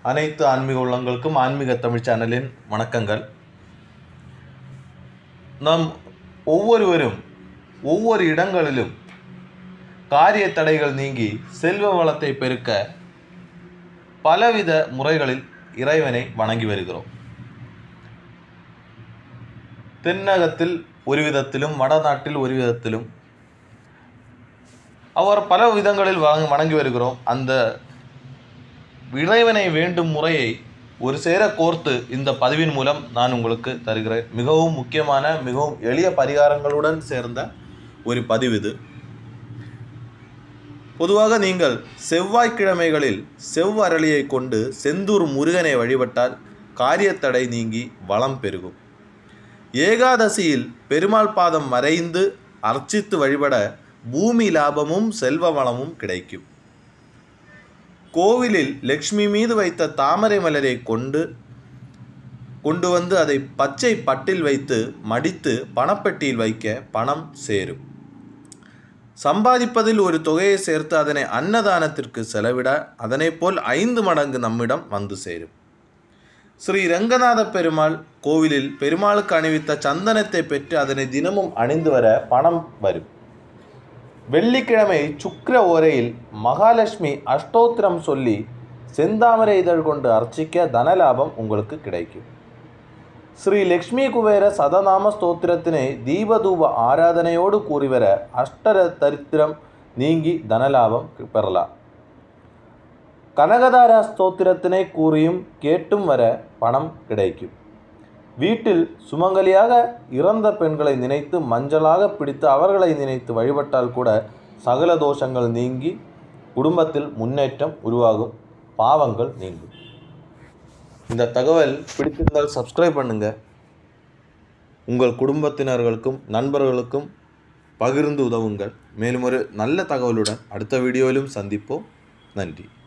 அனைத்து ஆன்மீக உள்ளங்களுக்கும் ஆன்மீக தமிழ் சேனலின் வணக்கங்கள் நாம் ஒவ்வொருவரும் ஒவ்வொரு இடங்களிலும் காரிய தடைகள் நீங்கி செல்வ வளத்தை பெருக்க பலவித முறைகளில் இறைவனை வணங்கி வருகிறோம் தென்னகத்தில் ஒரு விதத்திலும் வடநாட்டில் ஒரு விதத்திலும் அவர் பல விதங்களில் வணங்க வணங்கி வருகிறோம் அந்த இறைவனை வேண்டும் முறையை ஒரு சேர கோர்த்து இந்த பதிவின் மூலம் நான் உங்களுக்கு தருகிறேன் மிகவும் முக்கியமான மிகவும் எளிய பரிகாரங்களுடன் சேர்ந்த ஒரு பதிவு இது பொதுவாக நீங்கள் செவ்வாய்க்கிழமைகளில் செவ்வரளியை கொண்டு செந்தூர் முருகனை வழிபட்டால் காரியத்தடை நீங்கி வளம் பெருகும் ஏகாதசியில் பெருமாள் பாதம் மறைந்து அர்ச்சித்து வழிபட பூமி லாபமும் செல்வ வளமும் கிடைக்கும் கோவிலில் லக்ஷ்மி மீது வைத்த தாமரை மலரை கொண்டு கொண்டு வந்து அதை பச்சை பட்டில் வைத்து மடித்து பணப்பெட்டியில் வைக்க பணம் சேரும் சம்பாதிப்பதில் ஒரு தொகையை சேர்த்து அதனை அன்னதானத்திற்கு செலவிட அதனைப் போல் ஐந்து மடங்கு நம்மிடம் வந்து சேரும் ஸ்ரீ ரங்கநாத பெருமாள் கோவிலில் பெருமாளுக்கு அணிவித்த சந்தனத்தை பெற்று அதனை தினமும் அணிந்து வர பணம் வரும் வெள்ளிக்கிழமை சுக்கிர ஓரையில் மகாலட்சுமி அஷ்டோத்திரம் சொல்லி செந்தாமரை இதழ் கொண்டு அர்ச்சிக்க தனலாபம் உங்களுக்கு கிடைக்கும் ஸ்ரீ லக்ஷ்மி குபேர சதநாம ஸ்தோத்திரத்தினை தீபதூப ஆராதனையோடு கூறிவர அஷ்டர தரித்திரம் நீங்கி தனலாபம் பெறலாம் கனகதாரா ஸ்தோத்திரத்தினை கூறியும் கேட்டும் வர பணம் கிடைக்கும் வீட்டில் சுமங்கலியாக இறந்த பெண்களை நினைத்து மஞ்சளாக பிடித்து அவர்களை நினைத்து வழிபட்டால் கூட சகல தோஷங்கள் நீங்கி குடும்பத்தில் முன்னேற்றம் உருவாகும் பாவங்கள் நீங்கும் இந்த தகவல் பிடித்திருந்தால் சப்ஸ்கிரைப் பண்ணுங்க உங்கள் குடும்பத்தினர்களுக்கும் நண்பர்களுக்கும் பகிர்ந்து உதவுங்கள் மேலும் ஒரு நல்ல தகவலுடன் அடுத்த வீடியோவிலும் சந்திப்போம் நன்றி